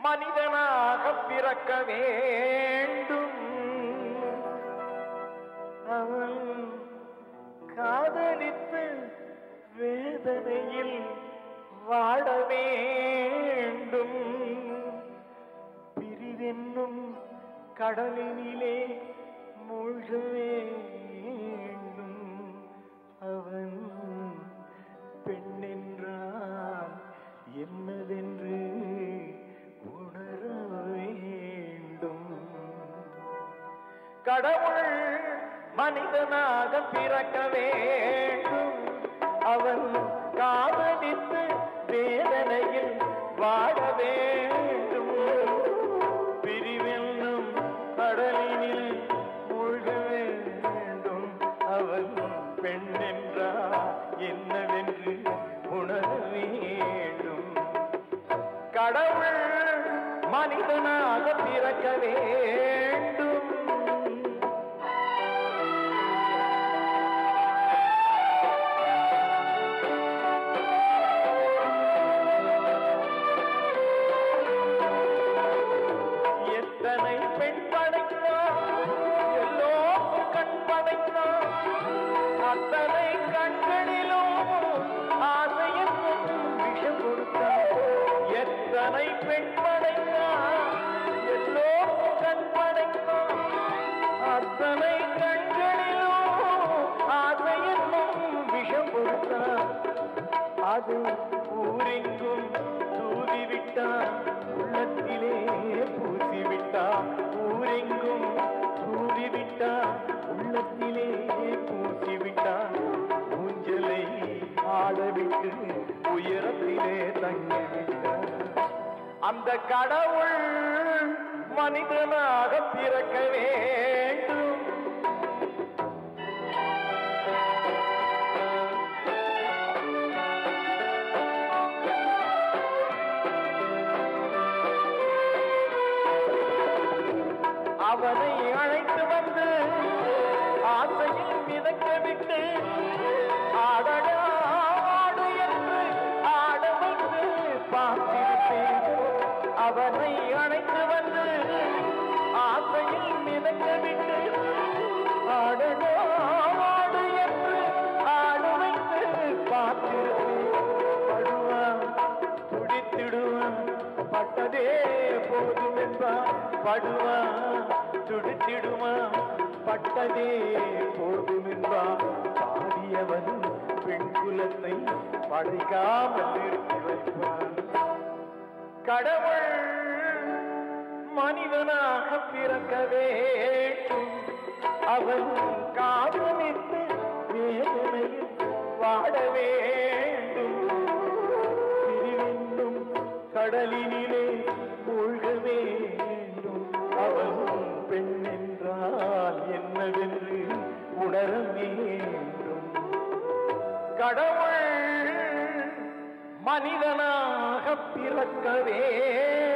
மனிதனாக பிறக்க வேண்டும் அவன் காதலித்து வேதனையில் வாட வேண்டும் பிரிவென்னும் கடலினிலே மூழ்க வேண்டும் அவன் பெண்ணென்றால் என்னதென்று உணர வேண்டும் கடவுள் மனிதனாக பிறக்க வேண்டும் அவன் காதலித்து வேதனையில் வாட வேண்டும் பிரிவென்னும் கடலினில் மூழ்க வேண்டும் அவன் பெண் என்றால் என்னவென்று உணர வேண்டும் கடவுள் மனிதனாக பிறக்க வேண்டும் எத்தனை பெண் படைத்தான் எல்லோரும் கண் படைத்தான் அத்தனை கண்களிலும் ஆசையும் விஷம் கொடுத்தான் எத்தனை பெண் படைத்தான் எல்லோரும் கண் படைத்தான் அத்தனை கண்களிலும் ஆசையும் விஷம் கொடுத்தான் அது ஊரெங்கும் தூதிவிட்டான் உள்ளத்திலே பூசிவிட்டான் ஊரெங்கும் தூதிவிட்டான் உள்ளத்திலே பூசிவிட்டான் ஊஞ்சலை ஆடவிட்டு உயரத்திலே தங்கிவிட்டான் அந்த கடவுள் மனிதனாக பிறக்க வேண்டும் அவனை அழைத்து வந்து ஆசையில் மிதக்க விட்டு ஆடடா ஆடு என்று ஆட வைத்து பார்த்திருப்பேன் அவனை அழைத்து வந்து ஆசையில் மிதக்க விட்டு ஆடடா ஆடு என்று ஆட வைத்து பார்த்திருப்பேன் படுவான் துடித்திடுவான் பட்டதே போதும் என்பான் படுவான் துடித்திடுவான் பட்டதே போதும் என்பான் பாடியவன் பெண் குலத்தை படைக்காமல் நிறுத்தி வைப்பான் கடவுள் மனிதனாக பிறக்க வேண்டும் அவன் காதலித்து வேதனையில் வாட வேண்டும் பிரிவென்னும் கடலினிலே மூழ்க வேண்டும் அவன் பெண் என்றால் என்னவென்று உணர வேண்டும் கடவுள் மனிதனாக பிறக்க வேண்டும்